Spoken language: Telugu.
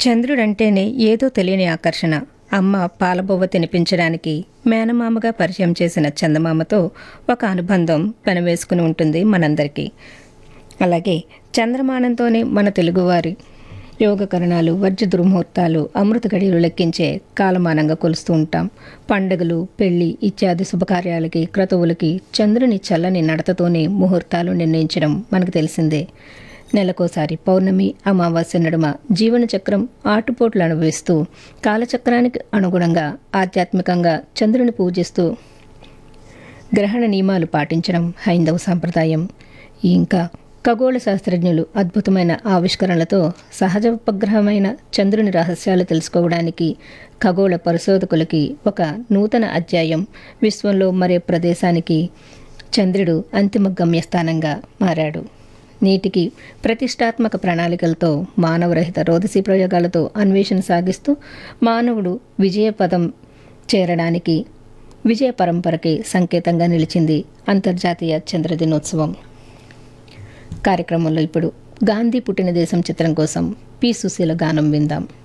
చంద్రుడంటేనే ఏదో తెలియని ఆకర్షణ అమ్మ పాలబొవ్వ తినిపించడానికి మేనమామగా పరిచయం చేసిన చందమామతో ఒక అనుబంధం పెనవేసుకుని ఉంటుంది మనందరికీ అలాగే చంద్రమానంతోనే మన తెలుగువారి యోగకరణాలు వజ్ర దుర్ముహూర్తాలు అమృత గడియలు లెక్కించే కాలమానంగా కొలుస్తూ ఉంటాం పండుగలు పెళ్లి ఇత్యాది శుభకార్యాలకి క్రతువులకి చంద్రుని చల్లని నడతతోనే ముహూర్తాలు నిర్ణయించడం మనకు తెలిసిందే నెలకోసారి పౌర్ణమి అమావాస్య నడుమ జీవన చక్రం ఆటుపోట్లు అనుభవిస్తూ కాలచక్రానికి అనుగుణంగా ఆధ్యాత్మికంగా చంద్రుని పూజిస్తూ గ్రహణ నియమాలు పాటించడం హైందవ సాంప్రదాయం ఇంకా ఖగోళ శాస్త్రజ్ఞులు అద్భుతమైన ఆవిష్కరణలతో సహజ ఉపగ్రహమైన చంద్రుని రహస్యాలు తెలుసుకోవడానికి ఖగోళ పరిశోధకులకి ఒక నూతన అధ్యాయం విశ్వంలో మరే ప్రదేశానికి చంద్రుడు అంతిమ గమ్యస్థానంగా మారాడు నేటికి ప్రతిష్టాత్మక ప్రణాళికలతో మానవరహిత రోదసి ప్రయోగాలతో అన్వేషణ సాగిస్తూ మానవుడు విజయపదం చేరడానికి విజయ పరంపరకి సంకేతంగా నిలిచింది అంతర్జాతీయ చంద్ర దినోత్సవం కార్యక్రమంలో ఇప్పుడు గాంధీ పుట్టిన దేశం చిత్రం కోసం పి సుశీల గానం విందాం